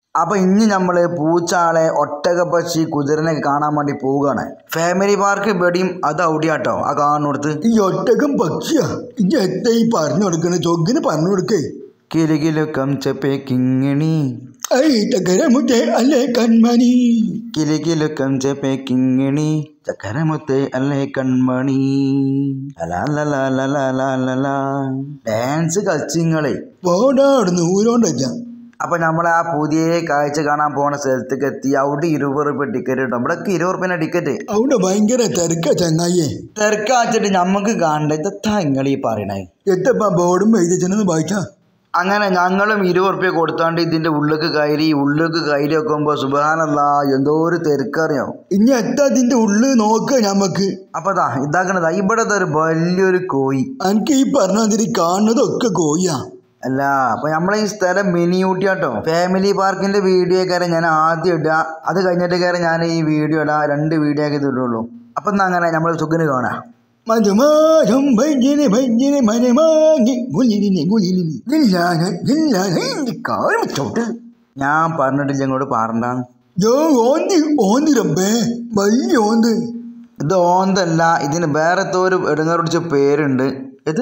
അപ്പൊ ഇനി നമ്മള് പൂച്ചാളെ ഒട്ടകപ്പക്ഷി കുതിരനെ കാണാൻ വേണ്ടി പോവുകയാണ് ഫാമിലി പാർക്ക് ഇവിടെയും അത് അവിടെയാട്ടോ ആ കാണുന്നിടത്ത് ഈ ഒട്ടകം പക്ഷിയാ ഇനി എത്ര ഈ പറഞ്ഞു കൊടുക്കണ ചൊക്കിന് പറഞ്ഞു കൊടുക്കേ കിലുകിലുക്കം ചെപ്പേ കിങ്ങിണി ഐ ടക്കരമുറ്റേ അല്ലേ കൺമണി കിലുകിലുക്കം ചെപ്പേ കിങ്ങിണി ചക്കരമുത്തേ അല്ലേ കൺമണി ലലാലലാലലാലലാ. ഡാൻസ് കളിച്ചിങ്ങളെ പോടാടുന്നു ഊരോണ്ടല്ല അപ്പൊ നമ്മൾ ആ പുതിയ കാഴ്ച കാണാൻ പോണ സ്ഥലത്തേക്ക് എത്തി അവിടെ ഇരുപത് റുപ്യ ടിക്കറ്റ് കിട്ടും ഇവിടേക്ക് ഇരുപത് റുപ്യന്റെ ടിക്കറ്റ് അവിടെ ഭയങ്കര തിരക്ക ചങ്ങായിയെ തിരക്കാച്ചിട്ട് ഞമ്മക്ക് കാണണ്ട ഇതെത്താ നിങ്ങൾ ഈ പറയണേ എത്തപ്പാ ബോർഡും എഴുതിച്ചെന്ന് വായിച്ചാ അങ്ങനെ ഞങ്ങളും ഇരുപത് റുപ്യ കൊടുത്താണ്ട് ഇതിന്റെ ഉള്ളിലേക്ക് കയറി ഉള്ളിലേക്ക് കയറി വെക്കുമ്പോ സുബാനല്ല എന്തോ ഒരു തിരക്കറിയോ ഇനി എത്താ അതിന്റെ ഉള്ളിൽ നോക്ക ഞമ്മക്ക് അപ്പൊ ദാ ഇതാക്കണതാ ഇവിടത്തെ ഒരു വലിയൊരു കോയി എനിക്ക് ഈ പറഞ്ഞ മാതിരി കാണുന്നതൊക്കെ കോയാ അല്ല അപ്പൊ നമ്മളെ ഈ സ്ഥലം മിനി ഊട്ടിയാട്ടോ ഫാമിലി പാർക്കിന്റെ വീഡിയോ കാര്യം ഞാൻ ആദ്യം ഇടുക അത് കഴിഞ്ഞിട്ട് കാര്യം ഞാൻ ഈ വീഡിയോ ഇടാം രണ്ട് വീഡിയോ ഒക്കെ ഇടുള്ളൂ അപ്പൊ എന്നാ അങ്ങനെ നമ്മൾ സുഖന് കാണാം മധുമാരം ഭഞ്ജന ഭഞ്ജന മനമാങ്ങി ഗുലിലിനി ഗുലിലിനി ഗില്ലാന ഗില്ലാന എന്റെ കാലും ചോട്ട് ഞാൻ പറഞ്ഞിട്ടില്ല ഇങ്ങോട്ട് പറഞ്ഞ ജോ ഓന്തി ഓന്തി റബ്ബേ വലിയ ഓന്ത് ഇത് ഓന്തല്ല ഇതിന് വേറെ എന്തോ ഒരു എടുങ്ങാറ് പിടിച്ച പേരുണ്ട് ഇത്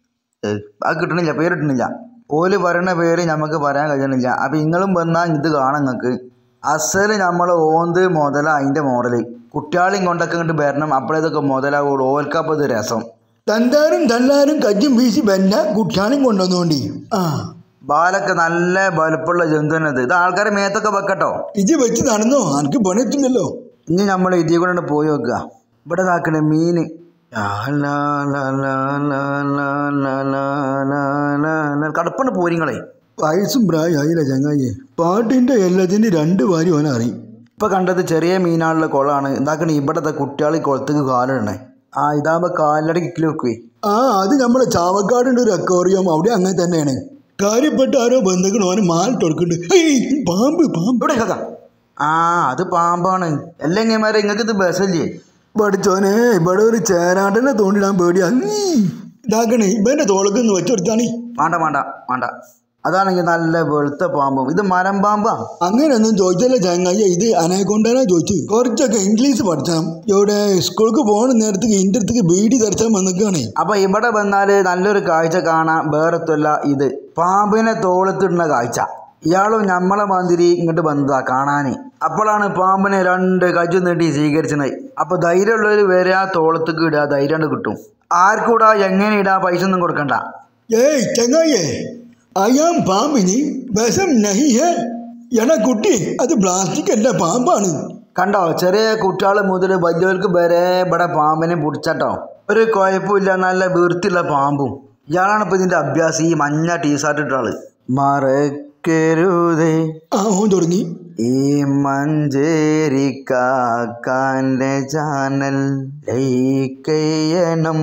ഏ, അത് കിട്ടണില്ല പേര് കിട്ടണില്ല ഓല് പറയുന്ന പേര് നമുക്ക് പറയാൻ കഴിയണില്ല അപ്പം നിങ്ങളും വന്നാൽ ഇത് കാണാം നിങ്ങൾക്ക് അസല് നമ്മൾ ഓന്ത് മുതല അതിൻ്റെ മോഡല് കുട്ടികളെയും കൊണ്ടൊക്കെ ഇങ്ങോട്ട് വരണം അപ്പോഴേതൊക്കെ മുതലാവുള്ളൂ ഓൽക്കപ്പോൾ ഇത് രസം തന്താരും തള്ളാരും കജ്ജും വീശി വല്ല കുട്ടിയാളും കൊണ്ടുവന്നോണ്ടി ആ ബാലൊക്കെ നല്ല വലുപ്പമുള്ള ജന്തു തന്നെ ഇത് ഇത് ആൾക്കാരെ മേത്തൊക്കെ വെക്കട്ടോ ഇത് വെച്ച് നടന്നോ എനിക്ക് പണിയെത്തില്ലല്ലോ ഇനി നമ്മൾ ഇതിൽ കൂടെ പോയി നോക്കുക ഇവിടെ ഇതാക്കണേ മീന് ലാ ലാ ലാ ലാ ലാ ലാ ലാ ലാ ലാ ലാ ലാ. കടുപ്പുണ്ട് പോരിങ്ങളെ വയസ്സും പ്രായമായില്ല ചങ്ങായി പാട്ടിന്റെ എല്ലാത്തിന്റെ രണ്ട് വാരി ഓന അറിയും ഇപ്പൊ കണ്ടത് ചെറിയ മീനാളുള്ള കുളമാണ് ഇതാക്കണേ ഇവിടത്തെ കുട്ടികൾ ഈ കുളത്തേക്ക് കാലിടണേ ആ ഇതാകുമ്പോ കാലടി കിക്കിൽ വെക്കുവേ ആ അത് നമ്മളെ ചാവക്കാടുണ്ട് ഒരു അക്വേറിയം അവിടെ അങ്ങനെ തന്നെയാണ് കാര്യപ്പെട്ട ആരോ ബന്ധുക്കൾ ഓന് മാൽ തുറക്കുന്നുണ്ട് ഏയ് പാമ്പ് പാമ്പ് ഇവിടെ കഥ ആ അത് പാമ്പാണ് അല്ലെങ്കിമാരെ നിങ്ങൾക്ക് ഇത് ബസ്സല്ലേ പഠിച്ചോനെ ഇവിടെ ഒരു ചേരാട്ടനെ തോണ്ടിടാൻ പേടിയാ നീ ഇതാക്കണേ ഇവന്റെ തോളക്കൊന്ന് വെച്ചെടുത്താണ് വേണ്ട വേണ്ട വേണ്ട അതാണെങ്കിൽ നല്ല വെളുത്ത പാമ്പും ഇത് മരം പാമ്പാ അങ്ങനെയൊന്നും ചോദിച്ചല്ല ചങ്ങായി ഇത് അനേക്കൊണ്ടാനാ ചോദിച്ചു കുറച്ചൊക്കെ ഇംഗ്ലീഷ് പഠിച്ചാം ഇവിടെ സ്കൂൾക്ക് പോണ നേരത്തേക്ക് ഇൻ്റെ അടുത്തേക്ക് ബീഡി ധരിച്ചാൽ വന്നിക്കാണേ അപ്പൊ ഇവിടെ വന്നാല് നല്ലൊരു കാഴ്ച കാണാൻ വേറെത്തല്ല ഇത് പാമ്പിനെ തോളത്തിടുന്ന കാഴ്ച ഇയാളും നമ്മളെ മാതിരി ഇങ്ങോട്ട് വന്നതാ കാണാന് അപ്പോഴാണ് പാമ്പിനെ രണ്ട് കജു നീട്ടി സ്വീകരിച്ചത് അപ്പൊ ധൈര്യമുള്ളവർ വരെ ആ തോളത്തേക്ക് ഇടുക ധൈര്യം കിട്ടും ആർക്കൂടാ എങ്ങനെ ഇടാ പൈസ ഒന്നും കൊടുക്കണ്ട ഏയ് ചങ്ങായേ അയാം പാമ്പിന് വിഷം നഹി ഹേ എടാ കുട്ടി അത് പ്ലാസ്റ്റിക് അല്ല പാമ്പാണ് കണ്ടോ ചെറിയ കുട്ടികൾ മുതൽ വലിയവർക്ക് വരെ ഇവിടെ പാമ്പിനെ പിടിച്ചട്ടോ ഒരു കുഴപ്പമില്ല നല്ല വൃത്തിയുള്ള പാമ്പും ഇയാളാണ് ഇപ്പൊ ഇതിന്റെ അഭ്യാസം ഈ മഞ്ഞ ടീഷർട്ട് ഇട്ട ആള് മറക്കരുതേ ആ ഓൻ തുടങ്ങി ഈ മഞ്ചേരി കാക്കാൻ്റെ ചാനൽ ലൈക്ക് ചെയ്യണം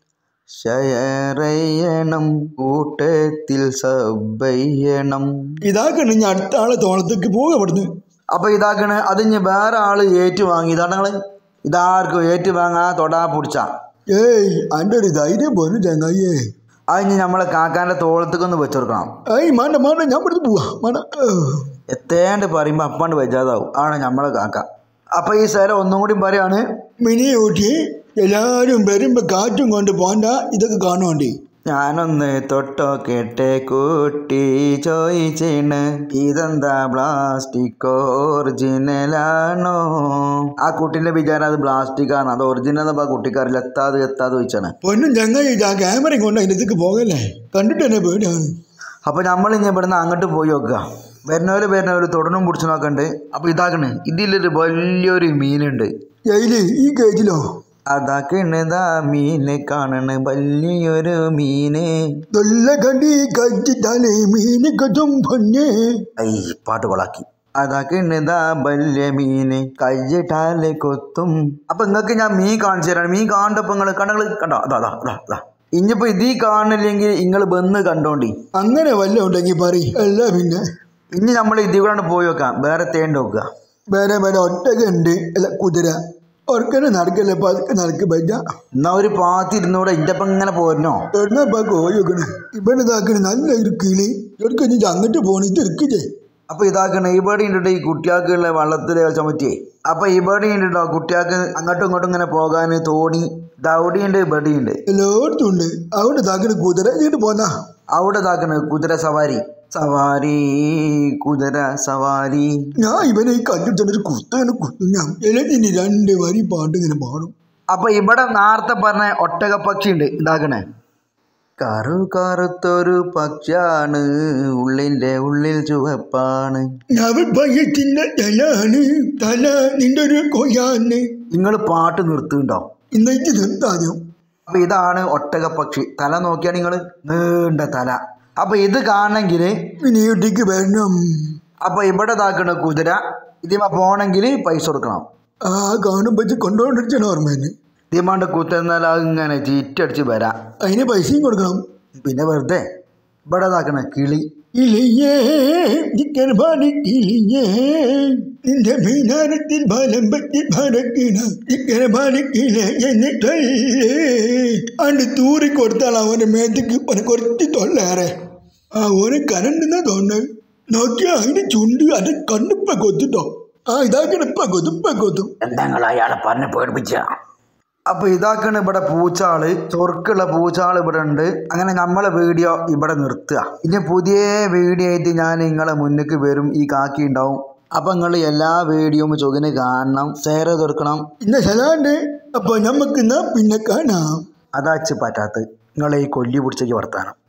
ഷെയർ ചെയ്യണം കൂട്ടത്തിൽ സബ് ചെയ്യണം ഇതാക്കണ ഞാൻ അടുത്ത ആളെ തോളത്തേക്ക് പോവുക അവിടുന്ന് അപ്പൊ ഇതാക്കണ് അത് ഇനി വേറെ ആള് ഏറ്റു വാങ്ങി ഇതാണ് നിങ്ങള് ഇതാർക്കും ഏറ്റു വാങ്ങാ തൊടാ പിടിച്ച ഏയ് അൻ്റെ ഒരു ധൈര്യം പോലും ചങ്ങായിയേ അത് ഇനി നമ്മളെ കാക്കാന്റെ തോളത്തേക്കൊന്ന് വെച്ചെടുക്കണം ഏയ് മാണ്ട മാണ്ട ഞാൻ ഇവിടുന്ന് പോവാ മാണ്ട ഏ. എത്തേണ്ട് പറയുമ്പോ അപ്പാണ്ട് വെച്ചാതാവും ആണ് നമ്മളെ കാക്ക അപ്പൊ ഈ സ്ഥലം ഒന്നും കൂടി പറയാണ് മിനി ഊട്ടി എല്ലാവരും വരുമ്പോൾ കാറ്റും കൊണ്ട് പോണ്ട ഇതൊക്കെ കാണുവാണ്ടി ഞാനൊന്ന് തൊട്ടോ കേട്ടെ കൂട്ടി ചോദിച്ചിണ് ഇതെന്താ പ്ലാസ്റ്റിക് ഒറിജിനലാണോ ആ കുട്ടീന്റെ വിചാരം അത് പ്ലാസ്റ്റിക് ആണ് അത് ഒറിജിനൽ ആ കുട്ടിക്കറിയില്ല എത്താതെ എത്താതെ ചോദിച്ചാണ് പൊന്നും ചങ്ങായി ആ ക്യാമറ കൊണ്ട് അതിൻ്റെ അടുത്തേക്ക് പോകല്ലേ കണ്ടിട്ട് തന്നെ പേടിയാണ് അപ്പൊ നമ്മൾ ഇനി ഇവിടുന്ന് അങ്ങോട്ട് പോയി നോക്കുക വരുന്നവര് വരുന്നവര് തുടർന്നും പിടിച്ചു നോക്കണ്ട് അപ്പൊ ഇതാക്കണ് ഇതിലൊരു വലിയൊരു മീനുണ്ട് ഏയില് ഈ കേജിലോ അതാക്കണതാ മീന് കാണണ് വലിയൊരു മീന് നല്ല കണ്ടി കഴിച്ചിട്ടാലേ മീനെ കച്ചും പൊന്നേ ഐ പാട്ട് കൊളാക്കി അതാക്കണതാ വലിയ മീന് കയ്യിട്ടാല് കൊത്തും അപ്പൊ നിങ്ങക്ക് ഞാൻ മീൻ കാണിച്ചു തരാണ് മീൻ കാണണ്ടപ്പോ നിങ്ങള് കണ്ടങ്ങള് കണ്ടോ അതാ അതാ അതാ അതാ ഇനിയിപ്പോ ഇതീ കാണില്ലെങ്കിൽ നിങ്ങൾ വന്ന് കണ്ടോണ്ടി അങ്ങനെ വല്ല ഉണ്ടെങ്കിൽ പറ അല്ല പിന്നെ ഇനി നമ്മൾ ഇതിൽ കൂടെ പോയി വെക്കാം വേറെ തേണ്ട് നോക്കുക വേറെ വേറെ ഒട്ടകുണ്ട് അല്ല കുതിര ഒർക്കനെ നടക്കല്ലേ പതുക്കെ നടക്ക് പറ്റ എന്നാ ഒരു പാത്തി ഇരുന്നൂടെ ഇന്റെ ഒപ്പം ഇങ്ങനെ പോരണോ എവിടുന്നപ്പാ കോഴി വെക്കണേ ഇവിടെ ഇതാക്കണേ നല്ല ഒരു കിളി ഇവർക്ക് ഇനി അങ്ങോട്ട് പോണി ഇത് എടുക്കില്ലേ അപ്പൊ ഇതാക്കണ ഇവിടെ ഉണ്ട് ഈ കുട്ടികൾക്കുള്ള വള്ളത്തിൽ കളിച്ചാൻ പറ്റിയേ അപ്പൊ ഇവിടെ ഉണ്ടോ കുട്ടികൾക്ക് അങ്ങോട്ടും ഇങ്ങോട്ടും ഇങ്ങനെ പോകാൻ തോണി ദൗടിയുണ്ട് ഇവിടെയുണ്ട് എല്ലായിടത്തും ഉണ്ട് അവിടെ താക്കണ കുതിര ഇങ്ങോട്ട് പോന്നാ അവിടെ ഇതാക്കണ കുതിര സവാരി സവാരി കുതിര സവാരി ഞാൻ ഇവനെ ഈ കണ്ടിട്ടൊരു കുത്തങ്ങനെ കുത്തും ഞാൻ എല്ലാത്തിൻ്റെ രണ്ട് വരി പാട്ട് ഇങ്ങനെ പാടും അപ്പൊ ഇവിടെ നേരത്തെ പറഞ്ഞ ഒട്ടക പക്ഷി ഉണ്ട് ഇതാക്കണേ കറു കറുത്തൊരു പക്ഷിയാണ് ഉള്ളിന്റെ ഉള്ളിൽ ചുവപ്പാണ് അവൻ പയ്യത്തിൻ്റെ തലാണ് തല നിന്റെ ഒരു കൊയ്യാന്ന് നിങ്ങൾ പാട്ട് നിർത്തുന്നുണ്ടോ ഇന്നേക്ക് നിർത്താദ്യം അപ്പൊ ഇതാണ് ഒട്ടക പക്ഷി തല നോക്കിയാൽ നിങ്ങൾ നീണ്ട തല അപ്പൊ ഇത് കാണണമെങ്കിൽ ഇനി ഇവിടേക്ക് വരണം അപ്പൊ ഇവിടെ ഇതാക്കണ കുതിര ഇതിമ പോണെങ്കിൽ പൈസ കൊടുക്കണം ആ കാണുമ്പോൾ കൊണ്ടുകൊണ്ടിരിച്ചാണ് ഓർമ്മ തന്നെ ഇതിമാണ്ട് കുത്തുന്നാൽ അത് ഇങ്ങനെ ചീറ്റടിച്ച് വരാം അതിന് പൈസയും കൊടുക്കണം പിന്നെ വെറുതെ ഇവിടെ ഇതാക്കണ കിളി ഇളിയേ ചിക്കൻപാടി കിളിയേ നിന്റെ മീനാരത്തിൽ ബലം പറ്റി ഭരക്കിണ ചിക്കൻപാടി കിളേ എന്നിട്ടല്ലേ അണ്ട് തൂറി കൊടുത്താൽ അവന്റെ മേത്തേക്ക് അവന് കുറച്ച് തൊള്ളേറെ ആ ഓനെ കരണ്ടെന്നാ തോന്നുന്നത് നോക്കിയാ അതിന്റെ ചുണ്ട് അത് കണ്ണിപ്പ കൊത്തിട്ടോ ആ ഇതാക്കണിപ്പ കൊത്തുപ്പ കൊത്തും എന്താ നിങ്ങൾ അയാളെ പറഞ്ഞ് പേടിപ്പിച്ച അപ്പൊ ഇതാക്കണ ഇവിടെ പൂച്ചാള് ചൊറുക്കുള്ള പൂച്ചാള് ഇവിടെ ഉണ്ട് അങ്ങനെ നമ്മളെ വീഡിയോ ഇവിടെ നിർത്തുക ഇനി പുതിയ വീഡിയോ ആയിട്ട് ഞാൻ നിങ്ങളെ മുന്നിക്ക് വരും ഈ കാക്കി ഉണ്ടാവും അപ്പൊ നിങ്ങൾ എല്ലാ വീഡിയോയും ചൊകിന് കാണണം ഷെയർ ചെയ്ത് കൊടുക്കണം ഇന്ന സ്ഥലമുണ്ട് അപ്പൊ നമുക്ക് എന്നാ പിന്നെ കാണാം അതാച്ച് പറ്റാത്ത നിങ്ങളെ ഈ കൊല്ലി പിടിച്ചേക്ക് വർത്താനം